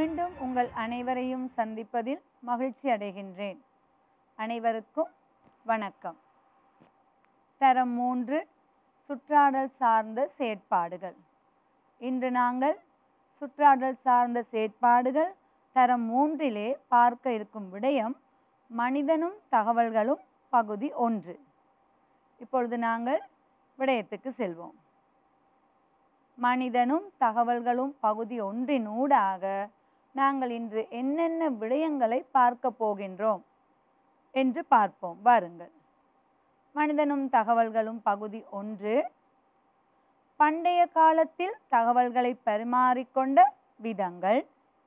மீண்டும் உங்கள் அனைவரையும் சந்திப்பதில் மகிழ்ச்சி அடைகின்றேன் அனைவருக்கும் வணக்கம் தரம் மூன்று சுற்றாடல் சார்ந்த செயற்பாடுகள் இன்று நாங்கள் சுற்றாடல் சார்ந்த செயற்பாடுகள் தரம் மூன்றிலே பார்க்க இருக்கும் விடயம் மனிதனும் தகவல்களும் பகுதி ஒன்று இப்பொழுது நாங்கள் விடயத்துக்கு செல்வோம் மனிதனும் தகவல்களும் பகுதி ஒன்றின் ஊடாக நாங்கள் இன்று என்னென்ன விடயங்களை பார்க்க போகின்றோம் என்று பார்ப்போம் வாருங்கள் மனிதனும் தகவல்களும் பகுதி ஒன்று பண்டைய காலத்தில் தகவல்களை பரிமாறிக்கொண்ட விதங்கள்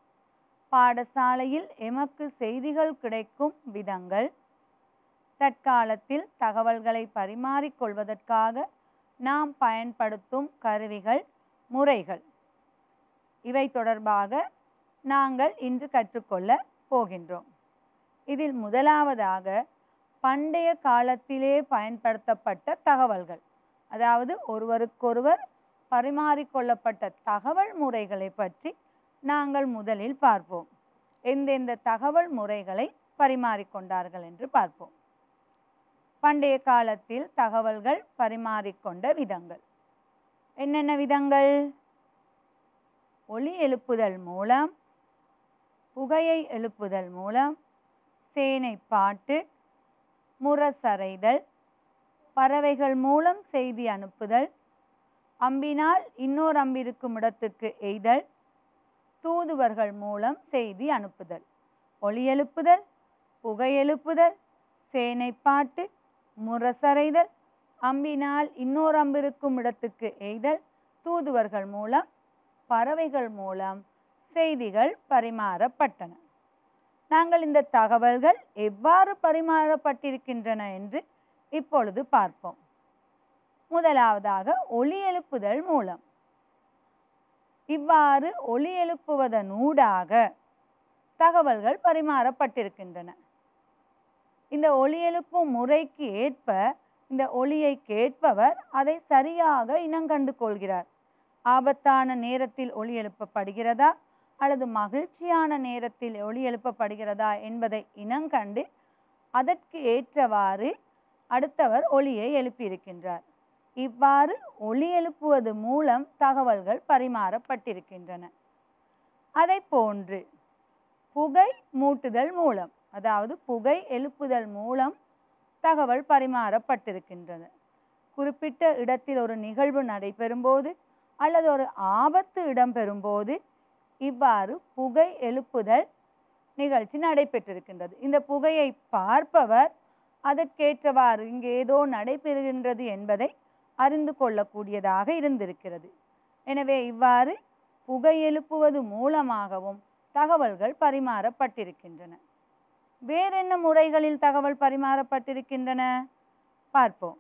பாடசாலையில் எமக்கு செய்திகள் கிடைக்கும் விதங்கள் தற்காலத்தில் தகவல்களை பரிமாறிக்கொள்வதற்காக நாம் பயன்படுத்தும் கருவிகள் முறைகள் இவை தொடர்பாக நாங்கள் இன்று கற்றுக்கொள்ள போகின்றோம் இதில் முதலாவதாக பண்டைய காலத்திலே பயன்படுத்தப்பட்ட தகவல்கள் அதாவது ஒருவருக்கொருவர் பரிமாறிக்கொள்ளப்பட்ட தகவல் முறைகளை பற்றி நாங்கள் முதலில் பார்ப்போம் எந்தெந்த தகவல் முறைகளை பரிமாறிக்கொண்டார்கள் என்று பார்ப்போம் பண்டைய காலத்தில் தகவல்கள் பரிமாறிக்கொண்ட விதங்கள் என்னென்ன விதங்கள் ஒலி எழுப்புதல் மூலம் புகையை எழுப்புதல் மூலம் சேனை பாட்டு முரசறைதல் பறவைகள் மூலம் செய்தி அனுப்புதல் அம்பினால் இன்னொரு அம்பிருக்கும் இடத்துக்கு எய்தல் தூதுவர்கள் மூலம் செய்தி அனுப்புதல் ஒலி எழுப்புதல் புகை எழுப்புதல் சேனை பாட்டு முரசறைதல் அம்பினால் இன்னொரு அம்பிருக்கும் இடத்துக்கு எய்தல் தூதுவர்கள் மூலம் பறவைகள் மூலம் செய்திகள் பரிமாறப்பட்டன நாங்கள் இந்த தகவல்கள் எவ்வாறு பரிமாறப்பட்டிருக்கின்றன என்று இப்பொழுது பார்ப்போம் முதலாவதாக ஒலி எழுப்புதல் மூலம் இவ்வாறு ஒலி எழுப்புவதனூடாக தகவல்கள் பரிமாறப்பட்டிருக்கின்றன இந்த ஒலி எழுப்பும் முறைக்கு ஏற்ப இந்த ஒலியை கேட்பவர் அதை சரியாக இனங்கண்டு கொள்கிறார் ஆபத்தான நேரத்தில் ஒலி எழுப்பப்படுகிறதா அல்லது மகிழ்ச்சியான நேரத்தில் ஒலி எழுப்பப்படுகிறதா என்பதை இனங்கண்டு அதற்கு ஏற்றவாறு அடுத்தவர் ஒலியை எழுப்பியிருக்கின்றார் இவ்வாறு ஒலி எழுப்புவது மூலம் தகவல்கள் பரிமாறப்பட்டிருக்கின்றன அதை போன்று புகை மூட்டுதல் மூலம் அதாவது புகை எழுப்புதல் மூலம் தகவல் பரிமாறப்பட்டிருக்கின்றன குறிப்பிட்ட இடத்தில் ஒரு நிகழ்வு நடைபெறும் போது அல்லது ஒரு ஆபத்து இடம்பெறும் போது இவ்வாறு புகை எழுப்புதல் நிகழ்ச்சி நடைபெற்றிருக்கின்றது இந்த புகையை பார்ப்பவர் அதற்கேற்றவாறு இங்கு ஏதோ நடைபெறுகின்றது என்பதை அறிந்து கொள்ளக்கூடியதாக இருந்திருக்கிறது எனவே இவ்வாறு புகை எழுப்புவது மூலமாகவும் தகவல்கள் பரிமாறப்பட்டிருக்கின்றன வேறென்ன முறைகளில் தகவல் பரிமாறப்பட்டிருக்கின்றன பார்ப்போம்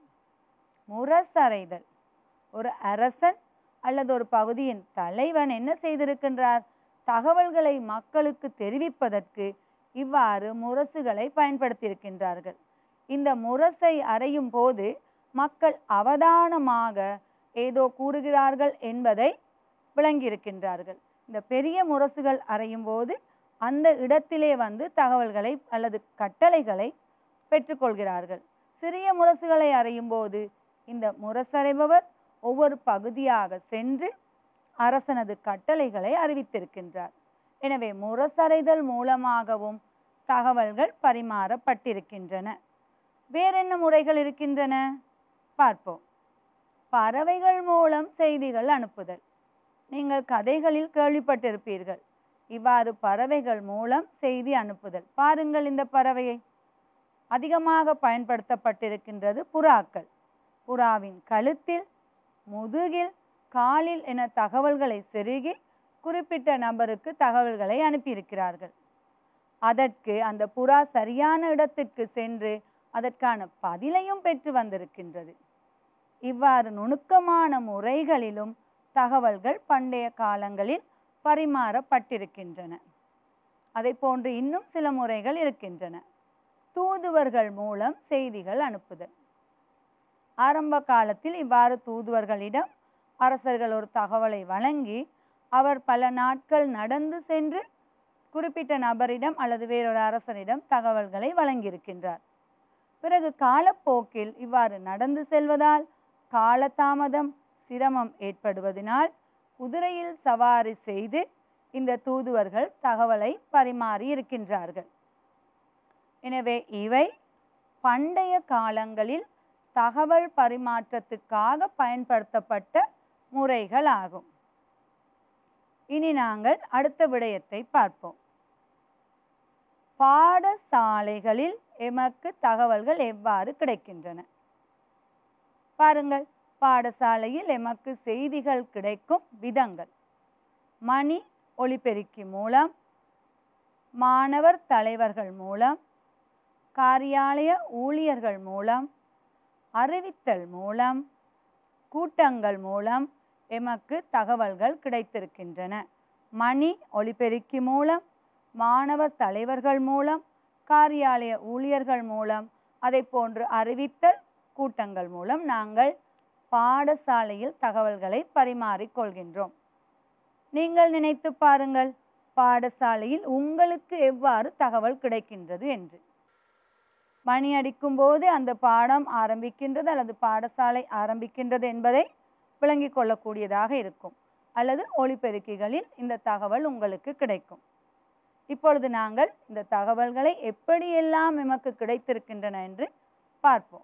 முரசறைதல் ஒரு அரசன் அல்லது ஒரு பகுதியின் தலைவன் என்ன செய்திருக்கின்றார் தகவல்களை மக்களுக்கு தெரிவிப்பதற்கு இவ்வாறு முரசுகளை பயன்படுத்தியிருக்கின்றார்கள் இந்த முரசை அறையும் போது மக்கள் அவதானமாக ஏதோ கூறுகிறார்கள் என்பதை விளங்கியிருக்கின்றார்கள் இந்த பெரிய முரசுகள் அறையும் போது அந்த இடத்திலே வந்து தகவல்களை அல்லது கட்டளைகளை பெற்றுக்கொள்கிறார்கள் சிறிய முரசுகளை அறையும் போது இந்த முரசறைபவர் ஒவ்வொரு பகுதியாக சென்று அரசனது கட்டளைகளை அறிவித்திருக்கின்றார் எனவே முரசறைதல் மூலமாகவும் தகவல்கள் பரிமாறப்பட்டிருக்கின்றன வேறென்ன முறைகள் இருக்கின்றன பார்ப்போம் பறவைகள் மூலம் செய்திகள் அனுப்புதல் நீங்கள் கதைகளில் கேள்விப்பட்டிருப்பீர்கள் இவ்வாறு பறவைகள் மூலம் செய்தி அனுப்புதல் பாருங்கள் இந்த பறவையை அதிகமாக பயன்படுத்தப்பட்டிருக்கின்றது புறாக்கள் புறாவின் கழுத்தில் முதுகில் காலில் என தகவல்களை செருகி குறிப்பிட்ட நபருக்கு தகவல்களை அனுப்பியிருக்கிறார்கள் அதற்கு அந்த புறா சரியான இடத்திற்கு சென்று அதற்கான பதிலையும் பெற்று வந்திருக்கின்றது இவ்வாறு நுணுக்கமான முறைகளிலும் தகவல்கள் பண்டைய காலங்களில் பரிமாறப்பட்டிருக்கின்றன அதை போன்று இன்னும் சில முறைகள் இருக்கின்றன தூதுவர்கள் மூலம் செய்திகள் அனுப்புதல் ஆரம்ப காலத்தில் இவ்வாறு தூதுவர்களிடம் அரசர்கள் ஒரு தகவலை வழங்கி அவர் பல நாட்கள் நடந்து சென்று குறிப்பிட்ட நபரிடம் அல்லது வேறொரு அரசரிடம் தகவல்களை வழங்கியிருக்கின்றார் பிறகு காலப்போக்கில் இவ்வாறு நடந்து செல்வதால் காலதாமதம் சிரமம் ஏற்படுவதனால் குதிரையில் சவாரி செய்து இந்த தூதுவர்கள் தகவலை பரிமாறி இருக்கின்றார்கள் எனவே இவை பண்டைய காலங்களில் தகவல் பரிமாற்றத்துக்காக பயன்படுத்தப்பட்ட முறைகள் ஆகும் இனி நாங்கள் அடுத்த விடயத்தை பார்ப்போம் பாடசாலைகளில் எமக்கு தகவல்கள் எவ்வாறு கிடைக்கின்றன பாருங்கள் பாடசாலையில் எமக்கு செய்திகள் கிடைக்கும் விதங்கள் மணி ஒலிபெருக்கி மூலம் மாணவர் தலைவர்கள் மூலம் காரியாலய ஊழியர்கள் மூலம் அறிவித்தல் மூலம் கூட்டங்கள் மூலம் எமக்கு தகவல்கள் கிடைத்திருக்கின்றன மணி ஒலிபெருக்கி மூலம் மாணவர் தலைவர்கள் மூலம் காரியாலய ஊழியர்கள் மூலம் அதை போன்று அறிவித்தல் கூட்டங்கள் மூலம் நாங்கள் பாடசாலையில் தகவல்களை பரிமாறிக்கொள்கின்றோம் நீங்கள் நினைத்து பாருங்கள் பாடசாலையில் உங்களுக்கு எவ்வாறு தகவல் கிடைக்கின்றது என்று மணி அடிக்கும் போது அந்த பாடம் ஆரம்பிக்கின்றது அல்லது பாடசாலை ஆரம்பிக்கின்றது என்பதை விளங்கிக் கொள்ளக்கூடியதாக இருக்கும் அல்லது ஒளிபெருக்கிகளில் இந்த தகவல் உங்களுக்கு கிடைக்கும் இப்பொழுது நாங்கள் இந்த தகவல்களை எப்படியெல்லாம் எமக்கு கிடைத்திருக்கின்றன என்று பார்ப்போம்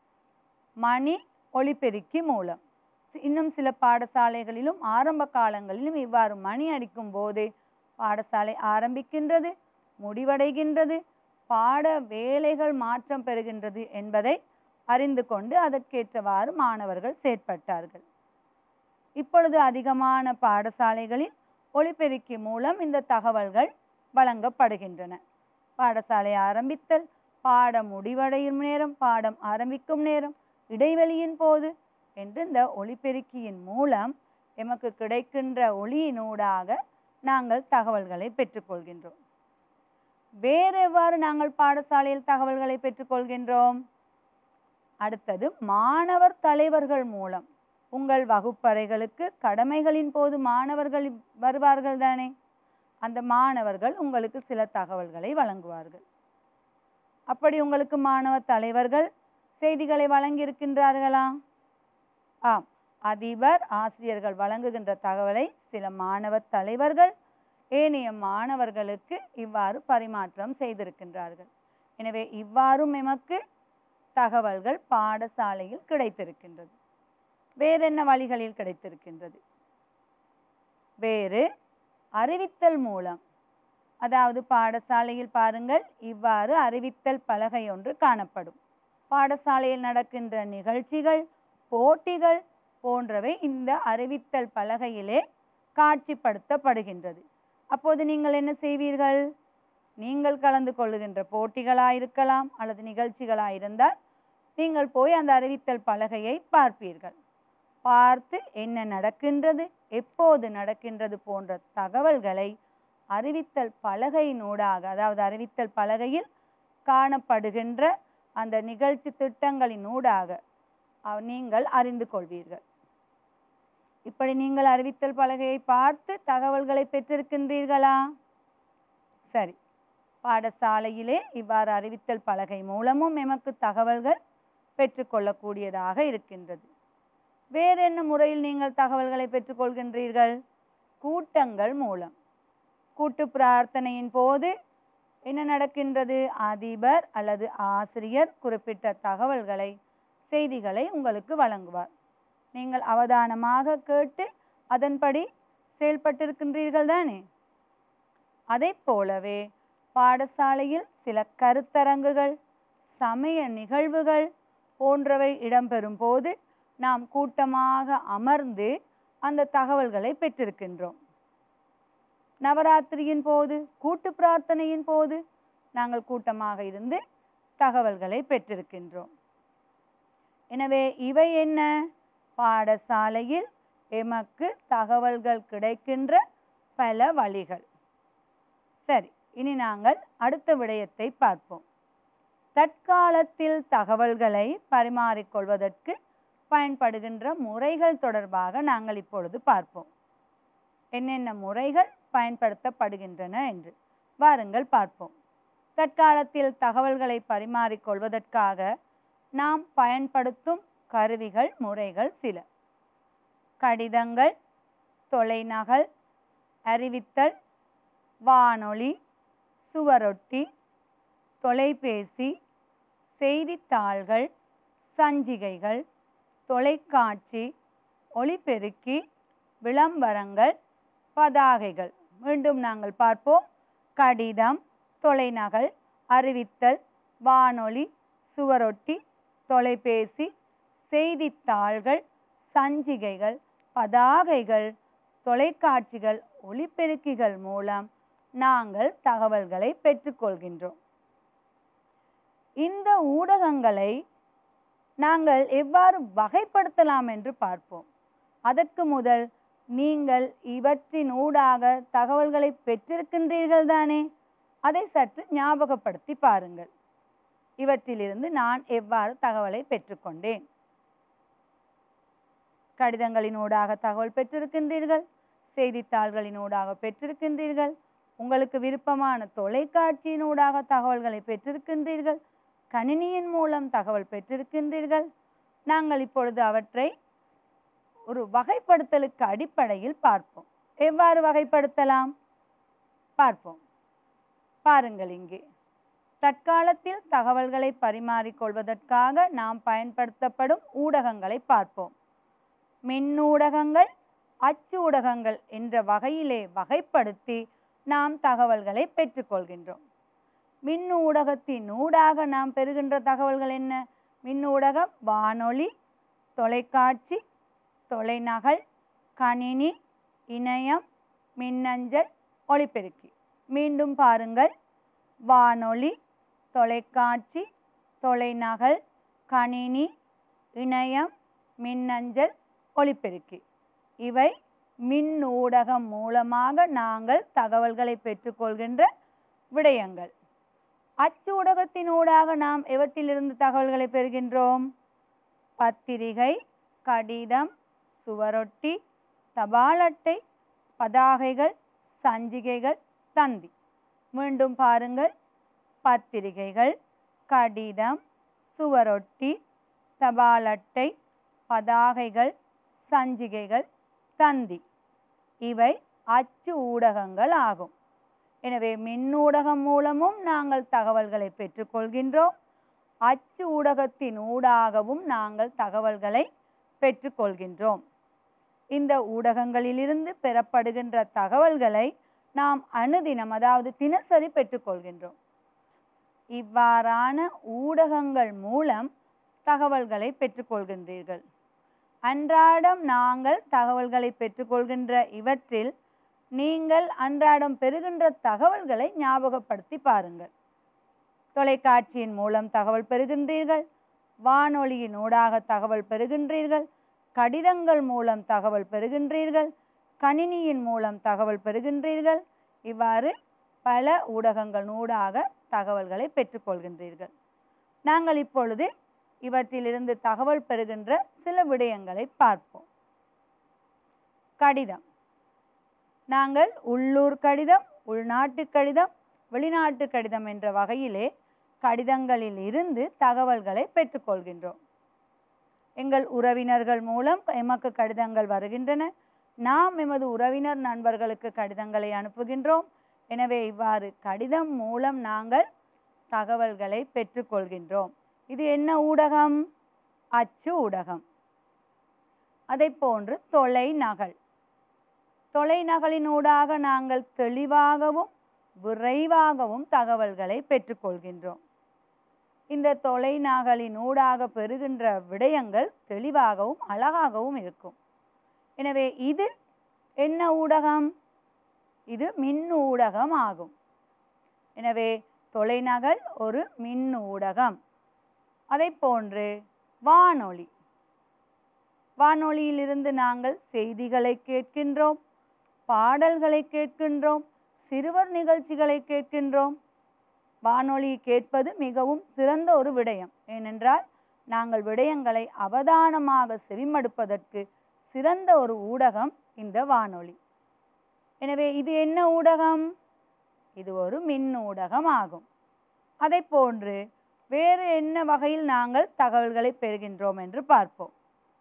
மணி ஒளிபெருக்கி மூலம் இன்னும் சில பாடசாலைகளிலும் ஆரம்ப காலங்களிலும் இவ்வாறு மணி அடிக்கும் போது பாடசாலை ஆரம்பிக்கின்றது முடிவடைகின்றது பாட வேலைகள் மாற்றம் பெறுகின்றது என்பதை அறிந்து கொண்டு அதற்கேற்றவாறு மாணவர்கள் செயற்பட்டார்கள் இப்பொழுது அதிகமான பாடசாலைகளில் ஒளிபெருக்கி மூலம் இந்த தகவல்கள் வழங்கப்படுகின்றன பாடசாலை ஆரம்பித்தல் பாடம் முடிவடையும் நேரம் பாடம் ஆரம்பிக்கும் நேரம் இடைவெளியின் போது என்று இந்த ஒளிபெருக்கியின் மூலம் எமக்கு கிடைக்கின்ற ஒளியினூடாக நாங்கள் தகவல்களை பெற்றுக்கொள்கின்றோம் வேறு எவ்வாறு நாங்கள் பாடசாலையில் தகவல்களை பெற்றுக்கொள்கின்றோம் அடுத்தது மாணவர் தலைவர்கள் மூலம் உங்கள் வகுப்பறைகளுக்கு கடமைகளின் போது மாணவர்கள் வருவார்கள் தானே அந்த மாணவர்கள் உங்களுக்கு சில தகவல்களை வழங்குவார்கள் அப்படி உங்களுக்கு மாணவ தலைவர்கள் செய்திகளை வழங்கி இருக்கின்றார்களா ஆம் அதிபர் ஆசிரியர்கள் வழங்குகின்ற தகவலை சில மாணவ தலைவர்கள் ஏனைய மாணவர்களுக்கு இவ்வாறு பரிமாற்றம் செய்திருக்கின்றார்கள் எனவே இவ்வாறும் எமக்கு தகவல்கள் பாடசாலையில் கிடைத்திருக்கின்றது வேறு என்ன வழிகளில் கிடைத்திருக்கின்றது வேறு அறிவித்தல் மூலம் அதாவது பாடசாலையில் பாருங்கள் இவ்வாறு அறிவித்தல் பலகை ஒன்று காணப்படும் பாடசாலையில் நடக்கின்ற நிகழ்ச்சிகள் போட்டிகள் போன்றவை இந்த அறிவித்தல் பலகையிலே காட்சிப்படுத்தப்படுகின்றது அப்போது நீங்கள் என்ன செய்வீர்கள் நீங்கள் கலந்து கொள்ளுகின்ற போட்டிகளாயிருக்கலாம் அல்லது நிகழ்ச்சிகளாயிருந்தால் நீங்கள் போய் அந்த அறிவித்தல் பலகையை பார்ப்பீர்கள் பார்த்து என்ன நடக்கின்றது எப்போது நடக்கின்றது போன்ற தகவல்களை அறிவித்தல் பலகையினூடாக அதாவது அறிவித்தல் பலகையில் காணப்படுகின்ற அந்த நிகழ்ச்சி திட்டங்களினூடாக அவ- நீங்கள் அறிந்து கொள்வீர்கள் இப்படி நீங்கள் அறிவித்தல் பலகையை பார்த்து தகவல்களை பெற்றிருக்கின்றீர்களா சரி பாடசாலையிலே இவ்வாறு அறிவித்தல் பலகை மூலமும் எமக்கு தகவல்கள் பெற்றுக்கொள்ளக்கூடியதாக இருக்கின்றது வேறு என்ன முறையில் நீங்கள் தகவல்களை பெற்றுக்கொள்கின்றீர்கள் கூட்டங்கள் மூலம் கூட்டு பிரார்த்தனையின் போது என்ன நடக்கின்றது அதிபர் அல்லது ஆசிரியர் குறிப்பிட்ட தகவல்களை செய்திகளை உங்களுக்கு வழங்குவார் நீங்கள் அவதானமாக கேட்டு அதன்படி செயல்பட்டிருக்கின்றீர்கள் தானே அதைப் போலவே பாடசாலையில் சில கருத்தரங்குகள் சமய நிகழ்வுகள் போன்றவை இடம்பெறும் போது நாம் கூட்டமாக அமர்ந்து அந்த தகவல்களை பெற்றிருக்கின்றோம் நவராத்திரியின் போது கூட்டு பிரார்த்தனையின் போது நாங்கள் கூட்டமாக இருந்து தகவல்களை பெற்றிருக்கின்றோம் எனவே இவை என்ன பாடசாலையில் எமக்கு தகவல்கள் கிடைக்கின்ற பல வழிகள் சரி இனி நாங்கள் அடுத்த விடயத்தை பார்ப்போம் தற்காலத்தில் தகவல்களை பரிமாறிக்கொள்வதற்கு பயன்படுகின்ற முறைகள் தொடர்பாக நாங்கள் இப்பொழுது பார்ப்போம் என்னென்ன முறைகள் பயன்படுத்தப்படுகின்றன என்று வாருங்கள் பார்ப்போம் தற்காலத்தில் தகவல்களை பரிமாறிக்கொள்வதற்காக நாம் பயன்படுத்தும் கருவிகள் முறைகள் சில கடிதங்கள் தொலைநகல் அறிவித்தல் வானொலி சுவரொட்டி தொலைபேசி செய்தித்தாள்கள் சஞ்சிகைகள் தொலைக்காட்சி ஒளிபெருக்கி விளம்பரங்கள் பதாகைகள் மீண்டும் நாங்கள் பார்ப்போம் கடிதம் தொலைநகல் அறிவித்தல் வானொலி சுவரொட்டி தொலைபேசி செய்தித்தாள்கள் சஞ்சிகைகள் பதாகைகள் தொலைக்காட்சிகள் ஒளிபெருக்கிகள் மூலம் நாங்கள் தகவல்களை பெற்றுக்கொள்கின்றோம் இந்த ஊடகங்களை நாங்கள் எவ்வாறு வகைப்படுத்தலாம் என்று பார்ப்போம் அதற்கு முதல் நீங்கள் இவற்றின் ஊடாக தகவல்களை பெற்றிருக்கின்றீர்கள் தானே அதை சற்று ஞாபகப்படுத்தி பாருங்கள் இவற்றிலிருந்து நான் எவ்வாறு தகவலை பெற்றுக்கொண்டேன் கடிதங்களினூடாக தகவல் பெற்றிருக்கின்றீர்கள் செய்தித்தாள்களினூடாக பெற்றிருக்கின்றீர்கள் உங்களுக்கு விருப்பமான தொலைக்காட்சியினூடாக தகவல்களை பெற்றிருக்கின்றீர்கள் கணினியின் மூலம் தகவல் பெற்றிருக்கின்றீர்கள் நாங்கள் இப்பொழுது அவற்றை ஒரு வகைப்படுத்தலுக்கு அடிப்படையில் பார்ப்போம் எவ்வாறு வகைப்படுத்தலாம் பார்ப்போம் பாருங்கள் இங்கே தற்காலத்தில் தகவல்களை பரிமாறிக்கொள்வதற்காக நாம் பயன்படுத்தப்படும் ஊடகங்களை பார்ப்போம் மின்னூடகங்கள் அச்சு ஊடகங்கள் என்ற வகையிலே வகைப்படுத்தி நாம் தகவல்களை பெற்றுக்கொள்கின்றோம் மின் ஊடகத்தின் ஊடாக நாம் பெறுகின்ற தகவல்கள் என்ன மின் ஊடகம் வானொலி தொலைக்காட்சி தொலைநகல் கணினி இணையம் மின்னஞ்சல் ஒளிபெருக்கி மீண்டும் பாருங்கள் வானொலி தொலைக்காட்சி தொலைநகல் கணினி இணையம் மின்னஞ்சல் ஒளிபெருக்கி இவை மின் ஊடகம் மூலமாக நாங்கள் தகவல்களை பெற்றுக்கொள்கின்ற விடயங்கள் அச்சு ஊடகத்தினூடாக நாம் எவற்றிலிருந்து தகவல்களை பெறுகின்றோம் பத்திரிகை கடிதம் சுவரொட்டி தபால் அட்டை பதாகைகள் சஞ்சிகைகள் தந்தி மீண்டும் பாருங்கள் பத்திரிகைகள் கடிதம் சுவரொட்டி தபால் அட்டை பதாகைகள் சஞ்சிகைகள் தந்தி இவை அச்சு ஊடகங்கள் ஆகும் எனவே மின்னூடகம் மூலமும் நாங்கள் தகவல்களை பெற்றுக்கொள்கின்றோம் அச்சு ஊடகத்தின் ஊடாகவும் நாங்கள் தகவல்களை பெற்றுக்கொள்கின்றோம் இந்த ஊடகங்களிலிருந்து பெறப்படுகின்ற தகவல்களை நாம் அனுதினம் அதாவது தினசரி பெற்றுக்கொள்கின்றோம் இவ்வாறான ஊடகங்கள் மூலம் தகவல்களை பெற்றுக்கொள்கின்றீர்கள் அன்றாடம் நாங்கள் தகவல்களை பெற்றுக்கொள்கின்ற இவற்றில் நீங்கள் அன்றாடம் பெறுகின்ற தகவல்களை ஞாபகப்படுத்தி பாருங்கள் தொலைக்காட்சியின் மூலம் தகவல் பெறுகின்றீர்கள் வானொலியின் ஊடாக தகவல் பெறுகின்றீர்கள் கடிதங்கள் மூலம் தகவல் பெறுகின்றீர்கள் கணினியின் மூலம் தகவல் பெறுகின்றீர்கள் இவ்வாறு பல ஊடகங்கள் ஊடாக தகவல்களை பெற்றுக்கொள்கின்றீர்கள் நாங்கள் இப்பொழுது இவற்றிலிருந்து தகவல் பெறுகின்ற சில விடயங்களை பார்ப்போம் கடிதம் நாங்கள் உள்ளூர் கடிதம் உள்நாட்டு கடிதம் வெளிநாட்டு கடிதம் என்ற வகையிலே கடிதங்களில் இருந்து தகவல்களை பெற்றுக்கொள்கின்றோம் எங்கள் உறவினர்கள் மூலம் எமக்கு கடிதங்கள் வருகின்றன நாம் எமது உறவினர் நண்பர்களுக்கு கடிதங்களை அனுப்புகின்றோம் எனவே இவ்வாறு கடிதம் மூலம் நாங்கள் தகவல்களை பெற்றுக்கொள்கின்றோம் இது என்ன ஊடகம் அச்சு ஊடகம் அதை போன்று தொலைநகல் தொலைநகலினூடாக நாங்கள் தெளிவாகவும் விரைவாகவும் தகவல்களை பெற்றுக்கொள்கின்றோம் இந்த தொலைநகலின் ஊடாக பெறுகின்ற விடயங்கள் தெளிவாகவும் அழகாகவும் இருக்கும் எனவே இது என்ன ஊடகம் இது மின் ஊடகம் ஆகும் எனவே தொலைநகல் ஒரு மின் ஊடகம் அதை போன்று வானொலி வானொலியிலிருந்து நாங்கள் செய்திகளை கேட்கின்றோம் பாடல்களை கேட்கின்றோம் சிறுவர் நிகழ்ச்சிகளை கேட்கின்றோம் வானொலி கேட்பது மிகவும் சிறந்த ஒரு விடயம் ஏனென்றால் நாங்கள் விடயங்களை அவதானமாக செவிமடுப்பதற்கு சிறந்த ஒரு ஊடகம் இந்த வானொலி எனவே இது என்ன ஊடகம் இது ஒரு மின்னூடகம் ஆகும் அதை போன்று வேறு என்ன வகையில் நாங்கள் தகவல்களை பெறுகின்றோம் என்று பார்ப்போம்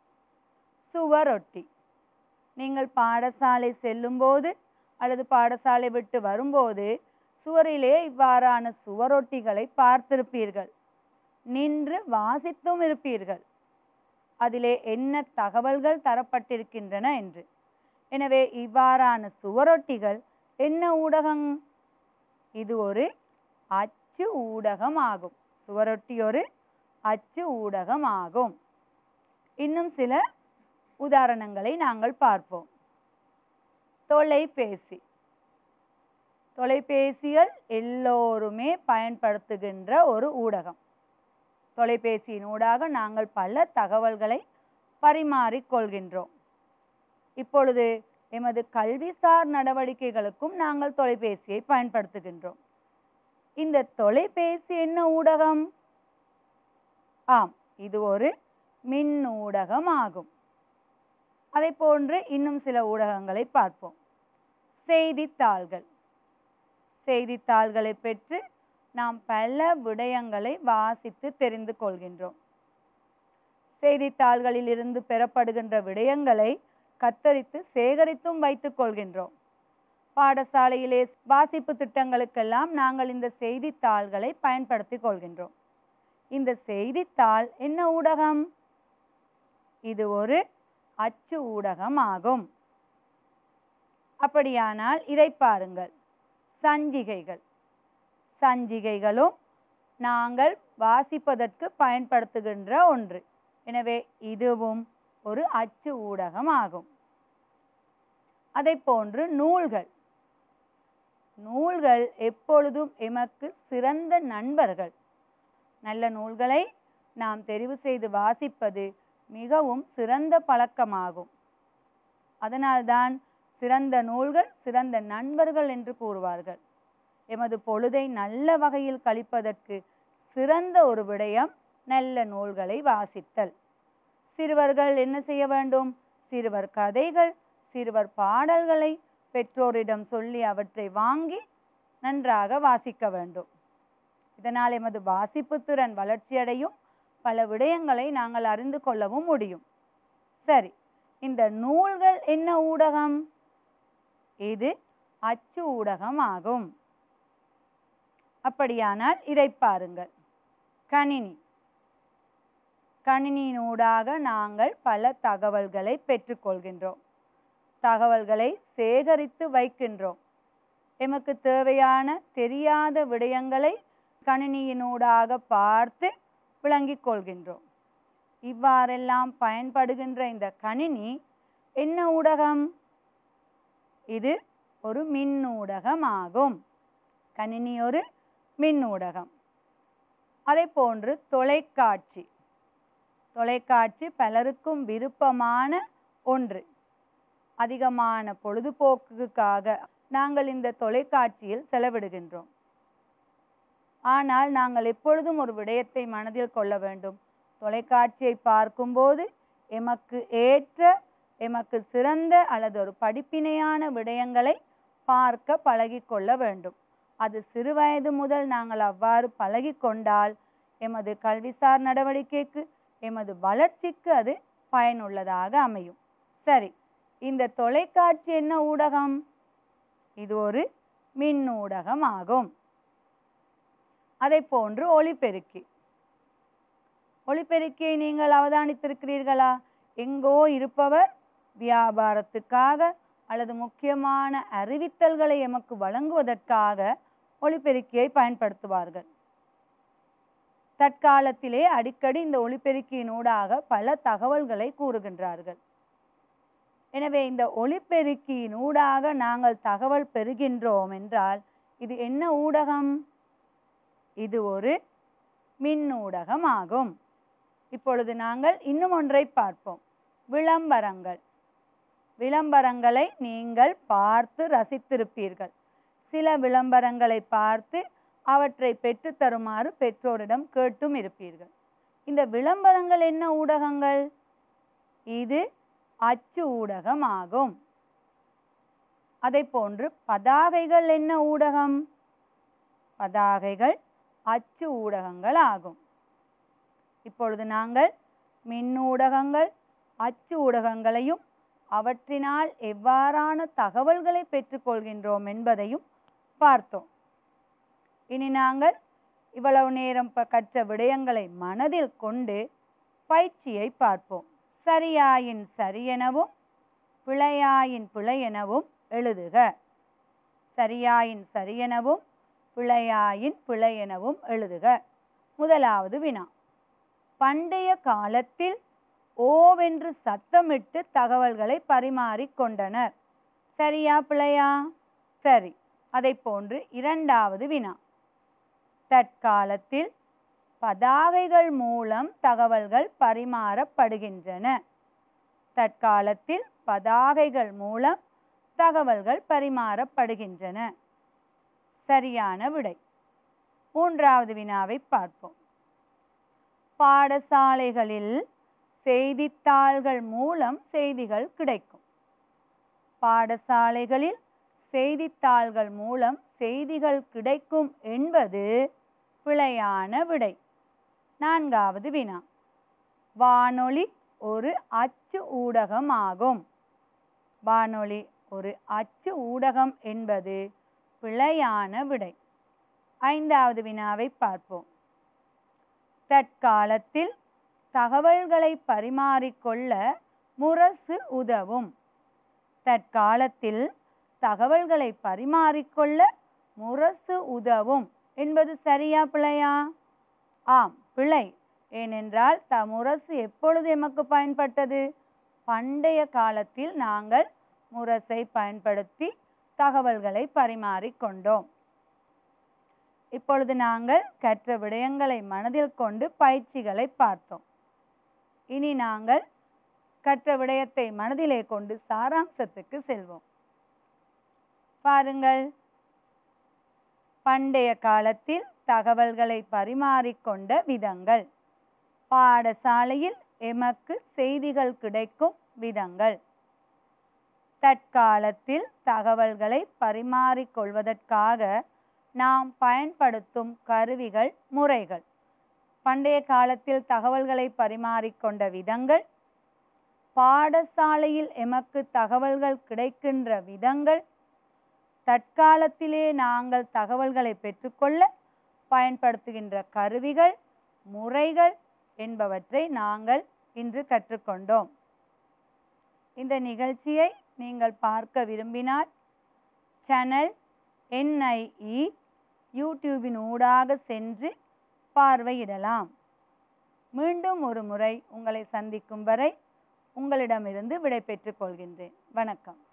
சுவரொட்டி நீங்கள் பாடசாலை செல்லும்போது அல்லது பாடசாலை விட்டு வரும்போது சுவரிலே இவ்வாறான சுவரொட்டிகளை பார்த்திருப்பீர்கள் நின்று வாசித்தும் இருப்பீர்கள் அதிலே என்ன தகவல்கள் தரப்பட்டிருக்கின்றன என்று எனவே இவ்வாறான சுவரொட்டிகள் என்ன ஊடகம் இது ஒரு அச்சு ஊடகம் ஆகும் சுவரொட்டி ஒரு அச்சு ஊடகம் ஆகும் இன்னும் சில உதாரணங்களை நாங்கள் பார்ப்போம் தொலைபேசி தொலைபேசிகள் எல்லோருமே பயன்படுத்துகின்ற ஒரு ஊடகம் தொலைபேசியின் ஊடாக நாங்கள் பல தகவல்களை பரிமாறிக்கொள்கின்றோம் இப்பொழுது எமது கல்விசார் நடவடிக்கைகளுக்கும் நாங்கள் தொலைபேசியை பயன்படுத்துகின்றோம் இந்த தொலைபேசி என்ன ஊடகம் ஆம் இது ஒரு மின் ஊடகம் ஆகும் அதை போன்று இன்னும் சில ஊடகங்களை பார்ப்போம் செய்தித்தாள்கள் செய்தித்தாள்களை பெற்று நாம் பல விடயங்களை வாசித்து தெரிந்து கொள்கின்றோம் செய்தித்தாள்களில் இருந்து பெறப்படுகின்ற விடயங்களை கத்தரித்து சேகரித்தும் வைத்துக் கொள்கின்றோம் பாடசாலையிலே வாசிப்பு திட்டங்களுக்கெல்லாம் நாங்கள் இந்த செய்தித்தாள்களை பயன்படுத்திக் கொள்கின்றோம் இந்த செய்தித்தாள் என்ன ஊடகம் இது ஒரு அச்சு ஊடகம் ஆகும் அப்படியானால் இதை பாருங்கள் சஞ்சிகைகள் சஞ்சிகைகளும் நாங்கள் வாசிப்பதற்கு பயன்படுத்துகின்ற ஒன்று எனவே இதுவும் ஒரு அச்சு ஊடகம் ஆகும் அதை போன்று நூல்கள் நூல்கள் எப்பொழுதும் எமக்கு சிறந்த நண்பர்கள் நல்ல நூல்களை நாம் தெரிவு செய்து வாசிப்பது மிகவும் சிறந்த பழக்கமாகும் அதனால்தான் சிறந்த நூல்கள் சிறந்த நண்பர்கள் என்று கூறுவார்கள் எமது பொழுதை நல்ல வகையில் கழிப்பதற்கு சிறந்த ஒரு விடயம் நல்ல நூல்களை வாசித்தல் சிறுவர்கள் என்ன செய்ய வேண்டும் சிறுவர் கதைகள் சிறுவர் பாடல்களை பெற்றோரிடம் சொல்லி அவற்றை வாங்கி நன்றாக வாசிக்க வேண்டும் இதனால் எமது வாசிப்பு திறன் வளர்ச்சியடையும் பல விடயங்களை நாங்கள் அறிந்து கொள்ளவும் முடியும் சரி இந்த நூல்கள் என்ன ஊடகம் இது அச்சு ஊடகம் ஆகும் அப்படியானால் இதை பாருங்கள் கணினி கணினியினூடாக நாங்கள் பல தகவல்களை பெற்றுக்கொள்கின்றோம் தகவல்களை சேகரித்து வைக்கின்றோம் எமக்கு தேவையான தெரியாத விடயங்களை கணினியினூடாக பார்த்து விளங்கிக் கொள்கின்றோம் இவ்வாறெல்லாம் பயன்படுகின்ற இந்த கணினி என்ன ஊடகம் இது ஒரு மின்னூடகம் ஆகும் கணினி ஒரு மின்னூடகம் அதை போன்று தொலைக்காட்சி தொலைக்காட்சி பலருக்கும் விருப்பமான ஒன்று அதிகமான பொழுதுபோக்குக்காக நாங்கள் இந்த தொலைக்காட்சியில் செலவிடுகின்றோம் ஆனால் நாங்கள் எப்பொழுதும் ஒரு விடயத்தை மனதில் கொள்ள வேண்டும் தொலைக்காட்சியை பார்க்கும்போது எமக்கு ஏற்ற எமக்கு சிறந்த அல்லது ஒரு படிப்பினையான விடயங்களை பார்க்க பழகிக்கொள்ள வேண்டும் அது சிறுவயது முதல் நாங்கள் அவ்வாறு பழகிக்கொண்டால் எமது கல்விசார் நடவடிக்கைக்கு எமது வளர்ச்சிக்கு அது பயனுள்ளதாக அமையும் சரி இந்த தொலைக்காட்சி என்ன ஊடகம் இது ஒரு மின் ஊடகம் ஆகும் அதை போன்று ஒளிபெருக்கி ஒளிபெருக்கியை நீங்கள் அவதானித்திருக்கிறீர்களா எங்கோ இருப்பவர் வியாபாரத்துக்காக அல்லது முக்கியமான அறிவித்தல்களை எமக்கு வழங்குவதற்காக ஒளிபெருக்கியை பயன்படுத்துவார்கள் தற்காலத்திலே அடிக்கடி இந்த ஒளிபெருக்கியினூடாக பல தகவல்களை கூறுகின்றார்கள் எனவே இந்த ஒளிபெருக்கியினூடாக நாங்கள் தகவல் பெறுகின்றோம் என்றால் இது என்ன ஊடகம் இது ஒரு மின்னூடகம் ஆகும் இப்பொழுது நாங்கள் இன்னும் ஒன்றை பார்ப்போம் விளம்பரங்கள் விளம்பரங்களை நீங்கள் பார்த்து ரசித்திருப்பீர்கள் சில விளம்பரங்களை பார்த்து அவற்றை பெற்று தருமாறு பெற்றோரிடம் கேட்டும் இருப்பீர்கள் இந்த விளம்பரங்கள் என்ன ஊடகங்கள் இது அச்சு ஊடகம் ஆகும் அதை போன்று பதாகைகள் என்ன ஊடகம் பதாகைகள் அச்சு ஊடகங்கள் ஆகும் இப்பொழுது நாங்கள் மின்னூடகங்கள் அச்சு ஊடகங்களையும் அவற்றினால் எவ்வாறான தகவல்களை பெற்றுக்கொள்கின்றோம் என்பதையும் பார்த்தோம் இனி நாங்கள் இவ்வளவு நேரம் ப- கற்ற விடயங்களை மனதில் கொண்டு பயிற்சியை பார்ப்போம் சரியாயின் சரியெனவும் பிழையாயின் பிழையெனவும் எழுதுக சரியாயின் சரியெனவும் பிழையாயின் பிழையெனவும் எழுதுக முதலாவது வினா பண்டைய காலத்தில் ஓவென்று சத்தமிட்டு தகவல்களை பரிமாறிக்கொண்டனர் சரியா பிழையா சரி அதை போன்று இரண்டாவது வினா தற்காலத்தில் பதாகைகள் மூலம் தகவல்கள் பரிமாறப்படுகின்றன தற்காலத்தில் பதாகைகள் மூலம் தகவல்கள் பரிமாறப்படுகின்றன சரியான விடை மூன்றாவது வினாவை பார்ப்போம் பாடசாலைகளில் செய்தித்தாள்கள் மூலம் செய்திகள் கிடைக்கும் பாடசாலைகளில் செய்தித்தாள்கள் மூலம் செய்திகள் கிடைக்கும் என்பது பிழையான விடை நான்காவது வினா வானொலி ஒரு அச்சு ஊடகமாகும் வானொலி ஒரு அச்சு ஊடகம் என்பது பிழையான விடை ஐந்தாவது வினாவை பார்ப்போம் தற்காலத்தில் தகவல்களை பரிமாறிக்கொள்ள முரசு உதவும் தற்காலத்தில் தகவல்களை பரிமாறிக்கொள்ள முரசு உதவும் என்பது சரியா பிழையா ஆம் பிழை ஏனென்றால் த முரசு எப்பொழுது எமக்கு பயன்பட்டது பண்டைய காலத்தில் நாங்கள் முரசை பயன்படுத்தி தகவல்களை பரிமாறிக்கொண்டோம் இப்பொழுது நாங்கள் கற்ற விடயங்களை மனதில் கொண்டு பயிற்சிகளை பார்த்தோம் இனி நாங்கள் கற்ற விடயத்தை மனதிலே கொண்டு சாராம்சத்துக்கு செல்வோம் பாருங்கள் பண்டைய காலத்தில் தகவல்களை பரிமாறிக்கொண்ட விதங்கள் பாடசாலையில் எமக்கு செய்திகள் கிடைக்கும் விதங்கள் தற்காலத்தில் தகவல்களை பரிமாறிக்கொள்வதற்காக நாம் பயன்படுத்தும் கருவிகள் முறைகள் பண்டைய காலத்தில் தகவல்களை பரிமாறிக்கொண்ட விதங்கள் பாடசாலையில் எமக்கு தகவல்கள் கிடைக்கின்ற விதங்கள் தற்காலத்திலே நாங்கள் தகவல்களை பெற்றுக்கொள்ள பயன்படுத்துகின்ற கருவிகள் முறைகள் என்பவற்றை நாங்கள் இன்று கற்றுக்கொண்டோம் இந்த நிகழ்ச்சியை நீங்கள் பார்க்க விரும்பினால் சேனல் என்ஐஇ யூடியூபின் ஊடாக சென்று பார்வையிடலாம் மீண்டும் ஒரு முறை உங்களை சந்திக்கும் வரை உங்களிடமிருந்து விடை பெற்றுக் கொள்கின்றேன் வணக்கம்